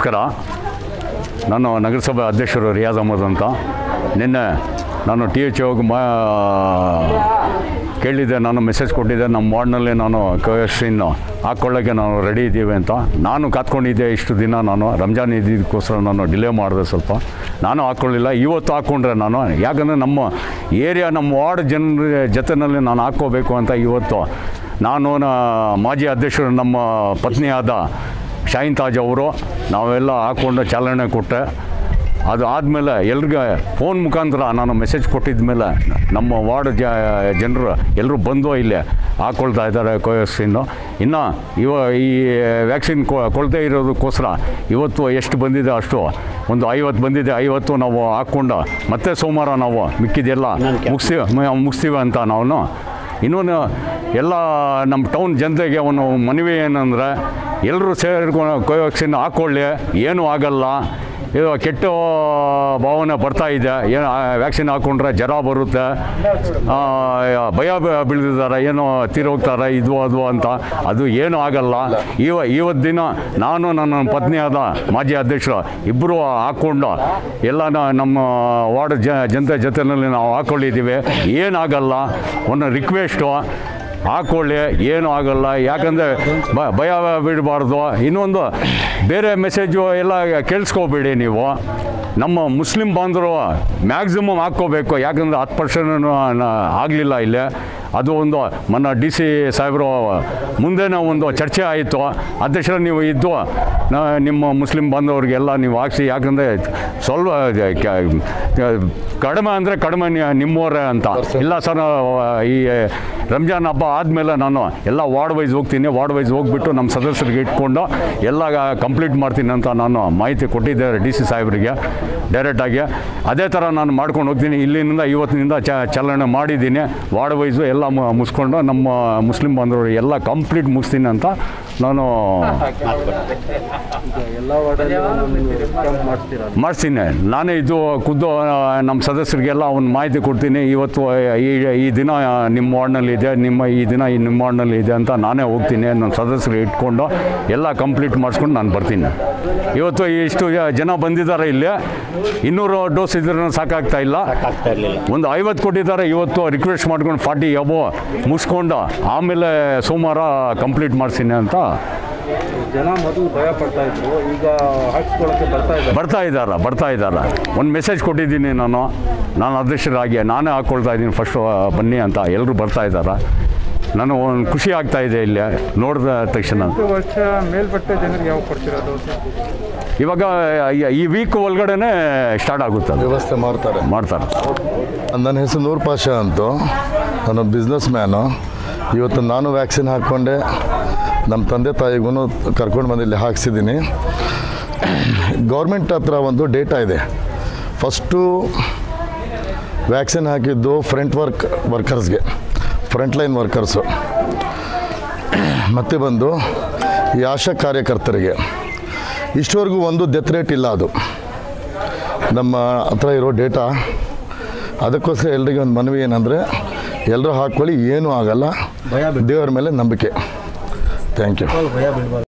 ನಮಸ್ಕಾರ ನಾನು ನಗರಸಭೆ ಅಧ್ಯಕ್ಷರು ರಿಯಾಜ್ ಅಹಮದ್ ಅಂತ ನಿನ್ನೆ ನಾನು ಟಿ ಎಚ್ ಹೋಗಿ ಮಾ ಕೇಳಿದ್ದೆ ನಾನು ಮೆಸೇಜ್ ಕೊಟ್ಟಿದ್ದೆ ನಮ್ಮ ವಾರ್ಡ್ನಲ್ಲಿ ನಾನು ಕೋವ್ಯಾಕ್ಸಿನ್ ಹಾಕ್ಕೊಳ್ಳೋಕ್ಕೆ ನಾವು ರೆಡಿ ಇದ್ದೀವಿ ಅಂತ ನಾನು ಕಾತ್ಕೊಂಡಿದ್ದೆ ಇಷ್ಟು ದಿನ ನಾನು ರಂಜಾನ್ ಇದ್ದಿದ್ದಕ್ಕೋಸ್ಕರ ನಾನು ಡಿಲೇ ಮಾಡಿದೆ ಸ್ವಲ್ಪ ನಾನು ಹಾಕ್ಕೊಳ್ಳಿಲ್ಲ ಇವತ್ತು ಹಾಕ್ಕೊಂಡ್ರೆ ನಾನು ಯಾಕಂದರೆ ನಮ್ಮ ಏರಿಯಾ ನಮ್ಮ ವಾರ್ಡ್ ಜನರ ಜೊತೆಯಲ್ಲಿ ನಾನು ಹಾಕ್ಕೋಬೇಕು ಅಂತ ಇವತ್ತು ನಾನು ನ- ಮಾಜಿ ಅಧ್ಯಕ್ಷರು ನಮ್ಮ ಪತ್ನಿಯಾದ ಶಾಹಿನ್ ತಾಜ್ ಅವರು ನಾವೆಲ್ಲ ಹಾಕ್ಕೊಂಡು ಚಾಲನೆ ಕೊಟ್ಟೆ ಅದು ಆದಮೇಲೆ ಎಲ್ರಿಗೆ ಫೋನ್ ಮುಖಾಂತರ ನಾನು ಮೆಸೇಜ್ ಕೊಟ್ಟಿದ್ದ ಮೇಲೆ ನಮ್ಮ ವಾರ್ಡ್ ಜ ಜನರು ಎಲ್ಲರೂ ಬಂದು ಇಲ್ಲೇ ಹಾಕ್ಕೊಳ್ತಾ ಇದ್ದಾರೆ ಕೋವ್ಯಾಕ್ಸಿನ್ನು ಇನ್ನು ಇವ ಈ ವ್ಯಾಕ್ಸಿನ್ ಕೊಳ್ತೇ ಇರೋದಕ್ಕೋಸ್ಕರ ಇವತ್ತು ಎಷ್ಟು ಬಂದಿದೆ ಅಷ್ಟು ಒಂದು ಐವತ್ತು ಬಂದಿದೆ ಐವತ್ತು ನಾವು ಹಾಕ್ಕೊಂಡು ಮತ್ತೆ ಸೋಮವಾರ ನಾವು ಮಿಕ್ಕಿದೆಲ್ಲ ಮುಗಿಸ್ತೀವಿ ಮುಗಿಸ್ತೀವಿ ಅಂತ ನಾವು ಇನ್ನೊಂದು ಎಲ್ಲ ನಮ್ಮ ಟೌನ್ ಜನತೆಗೆ ಒಂದು ಮನವಿ ಏನಂದರೆ ಎಲ್ಲರೂ ಸೇರ್ಕೊಂಡು ಕೋವ್ಯಾಕ್ಸಿನ್ ಹಾಕ್ಕೊಳ್ಳಿ ಏನೂ ಆಗಲ್ಲ ಇದು ಕೆಟ್ಟ ಭಾವನೆ ಬರ್ತಾ ಇದೆ ಏನು ವ್ಯಾಕ್ಸಿನ್ ಹಾಕ್ಕೊಂಡ್ರೆ ಜ್ವರ ಬರುತ್ತೆ ಆ, ಭಯ ಬ- ಬೀಳ್ತಿದ್ದಾರೆ ಏನೋ ತೀರೋಗ್ತಾರೆ ಇದು ಅದು ಅಂತ ಅದು ಏನೂ ಆಗಲ್ಲ ಇವ ಇವತ್ತು ದಿನ ನಾನು ನನ್ನ ಪತ್ನಿಯಾದ ಮಾಜಿ ಅಧ್ಯಕ್ಷರು ಇಬ್ಬರು ಹಾಕ್ಕೊಂಡು ಎಲ್ಲ ನ- ನಮ್ಮ ವಾರ್ಡ್ ಜ ಜನತೆ ಜೊತೆಯಲ್ಲಿ ನಾವು ಹಾಕ್ಕೊಂಡಿದ್ದೀವಿ ಏನಾಗಲ್ಲ ಒಂದು ರಿಕ್ವೆಸ್ಟು ಹಾಕ್ಕೊಳ್ಳಿ ಏನೂ ಆಗಲ್ಲ ಯಾಕಂದರೆ ಬ ಭಯ ಬಿಡಬಾರ್ದು ಇನ್ನೊಂದು ಬೇರೆ ಮೆಸೇಜು ಎಲ್ಲ ಕೇಳಿಸ್ಕೋಬೇಡಿ ನೀವು ನಮ್ಮ ಮುಸ್ಲಿಂ ಬಾಂಧವರು ಮ್ಯಾಕ್ಸಿಮಮ್ ಹಾಕ್ಕೋಬೇಕು ಯಾಕಂದರೆ ಹತ್ತು ಪರ್ಸೆಂಟ್ ಆಗಲಿಲ್ಲ ಇಲ್ಲಿ ಅದು ಒಂದು ಮೊನ್ನೆ ಡಿ ಸಿ ಸಾಹೇಬರು ಮುಂದೆನೇ ಒಂದು ಚರ್ಚೆ ಆಯಿತು ಅಧ್ಯಕ್ಷರು ನೀವು ಇದ್ದು ನ- ನಿಮ್ಮ ಮುಸ್ಲಿಂ ಬಾಂಧವರಿಗೆಲ್ಲ ನೀವು ಹಾಕ್ಸಿ ಯಾಕಂದರೆ ಸ್ವಲ್ಪ ಕ- ಕಡಿಮೆ ಅಂದರೆ ಕಡಿಮೆ ನಿ- ನಿಮ್ಮವರೇ ಅಂತ ಇಲ್ಲ ಸರ್ ಈ ರಂಜಾನ್ ಹಬ್ಬ ಆದಮೇಲೆ ನಾನು ಎಲ್ಲ ವಾರ್ಡ್ ವೈಸ್ ಹೋಗ್ತೀನಿ ವಾರ್ಡ್ ವೈಸ್ ಹೋಗ್ಬಿಟ್ಟು ನಮ್ಮ ಸದಸ್ಯರಿಗೆ ಇಟ್ಕೊಂಡು ಎಲ್ಲ ಕಂಪ್ಲೀಟ್ ಮಾಡ್ತೀನಿ ಅಂತ ನಾನು ಮಾಹಿತಿ ಕೊಟ್ಟಿದ್ದೆ ಡಿ ಸಿ ಸಾಹೇಬರಿಗೆ ಡೈರೆಕ್ಟಾಗಿ ಅದೇ ಥರ ನಾನು ಮಾಡ್ಕೊಂಡು ಹೋಗ್ತೀನಿ ಇಲ್ಲಿಂದ ಇವತ್ತಿನಿಂದ ಚ ಚಾಲನೆ ಮಾಡಿದ್ದೀನಿ ವಾರ್ಡ್ ವೈಸು ಎಲ್ಲ ಮು- ಮುಗಿಸ್ಕೊಂಡು ನಮ್ಮ ಮುಸ್ಲಿಂ ಬಾಂಧವರು ಎಲ್ಲ ಕಂಪ್ಲೀಟ್ ಮುಗಿಸ್ತೀನಿ ಅಂತ ನಾನು ಎಲ್ಲ ವಾರ್ಡಲ್ಲಿ ಒಂದೊಂದು ಕ್ಯಾಂಪ್ ಮಾಡಿಸ್ತೀರಾ ಮಾಡಿಸ್ತೀನಿ ನಾನೇ ಇದು ಖುದ್ದು ಆ, ನಮ್ಮ ಸದಸ್ಯರಿಗೆಲ್ಲ ಒಂದು ಮಾಹಿತಿ ಕೊಡ್ತೀನಿ ಇವತ್ತು ಈ ಈ ದಿನ ನಿಮ್ಮ ವಾರ್ಡ್ನಲ್ಲಿ ಇದೆ ನಿಮ್ಮ ಈ ದಿನ ಈ ನಿಮ್ಮ ವಾರ್ಡ್ನಲ್ಲಿ ಇದೆ ಅಂತ ನಾನೇ ಹೋಗ್ತೀನಿ ನನ್ನ ಸದಸ್ಯರು ಇಟ್ಕೊಂಡು ಎಲ್ಲ ಕಂಪ್ಲೀಟ್ ಮಾಡಿಸ್ಕೊಂಡು ನಾನು ಬರ್ತೀನಿ ಇವತ್ತು ಇಷ್ಟು ಜನ ಬಂದಿದ್ದಾರೆ ಇಲ್ಲಿ ಇನ್ನೂರು ಡೋಸ್ ಇದ್ರೂ ಸಾಕಾಗ್ತಾ ಇಲ್ಲ ಆಗ್ತಾ ಇರಲಿಲ್ಲ ಒಂದು ಐವತ್ತು ಕೊಟ್ಟಿದ್ದಾರೆ ಇವತ್ತು ರಿಕ್ವೆಸ್ಟ್ ಮಾಡ್ಕೊಂಡು ಫಾರ್ಟಿ ಎಬೋ ಮುಗಿಸ್ಕೊಂಡು ಆಮೇಲೆ ಸೋಮವಾರ ಕಂಪ್ಲೀಟ್ ಮಾಡಿಸ್ತೀನಿ ಅಂತ ಜನ ಮೊದಲು ಭಯ ಪಡ್ತಾ ಇದ್ರು ಈಗ ಹಾಕ್ಸ್ಕೊಳ್ಳೋಕೆ ಬರ್ತಾ ಇದ್ದಾರೆ ಬರ್ತಾ ಇದ್ದಾರ ಬರ್ತಾ ಇದ್ದಾರ ಒಂದು ಮೆಸೇಜ್ ಕೊಟ್ಟಿದ್ದೀನಿ ನಾನು ನಾನು ಅಧ್ಯಕ್ಷರಾಗಿ ನಾನೇ ಹಾಕ್ಕೊಳ್ತಾ ಇದ್ದೀನಿ ಫಸ್ಟು ಬನ್ನಿ ಅಂತ ಎಲ್ಲರೂ ಬರ್ತಾ ಇದ್ದಾರೆ ನಾನು ಒಂದು ಖುಷಿ ಆಗ್ತಾ ಇದೆ ಇಲ್ಲಿ ನೋಡಿದ ತಕ್ಷಣ ಹತ್ತು ವರ್ಷ ಮೇಲ್ಪಟ್ಟ ಜನರಿಗೆ ಯಾವ ಕೊಡ್ತೀರಾ ದೋಸೆ ಇವಾಗ ಈ- ಈ ವೀಕ್ ಒಳಗಡೆನೆ ಸ್ಟಾರ್ಟ್ ಆಗುತ್ತೆ ಅದು ವ್ಯವಸ್ಥೆ ಮಾಡ್ತಾರೆ ಮಾಡ್ತಾರೆ ನನ್ನ ಹೆಸರು ನೂರ್ ಪಾಷಾ ಅಂತು ನಾನು ಬಿಸ್ನೆಸ್ ಮ್ಯಾನು ಇವತ್ತು ನಾನು ವ್ಯಾಕ್ಸಿನ್ ಹಾಕ್ಕೊಂಡೆ ನಮ್ಮ ತಂದೆ ತಾಯಿಗೂ ಕರ್ಕೊಂಡು ಬಂದು ಇಲ್ಲಿ ಹಾಕ್ಸಿದ್ದೀನಿ ಗೌರ್ಮೆಂಟ್ ಹತ್ರ ಒಂದು ಡೇಟಾ ಇದೆ ಫಸ್ಟು ವ್ಯಾಕ್ಸಿನ್ ಹಾಕಿದ್ದು ಫ್ರಂಟ್ ವರ್ಕ್ ವರ್ಕರ್ಸ್ಗೆ ಫ್ರಂಟ್ ಲೈನ್ ವರ್ಕರ್ಸು ಮತ್ತೆ ಬಂದು ಈ ಆಶಾ ಕಾರ್ಯಕರ್ತರಿಗೆ ಇಷ್ಟವರೆಗೂ ಒಂದು ಡೆತ್ ರೇಟ್ ಇಲ್ಲ ಅದು ನಮ್ಮ ಹತ್ರ ಇರೋ ಡೇಟಾ ಅದಕ್ಕೋಸ್ಕರ ಎಲ್ರಿಗೆ ಒಂದು ಮನವಿ ಏನಂದರೆ ಎಲ್ಲರೂ ಹಾಕ್ಕೊಳ್ಳಿ ಏನೂ ಆಗಲ್ಲ ದೇವರ ಮೇಲೆ ನಂಬಿಕೆ ಥ್ಯಾಂಕ್ ಯು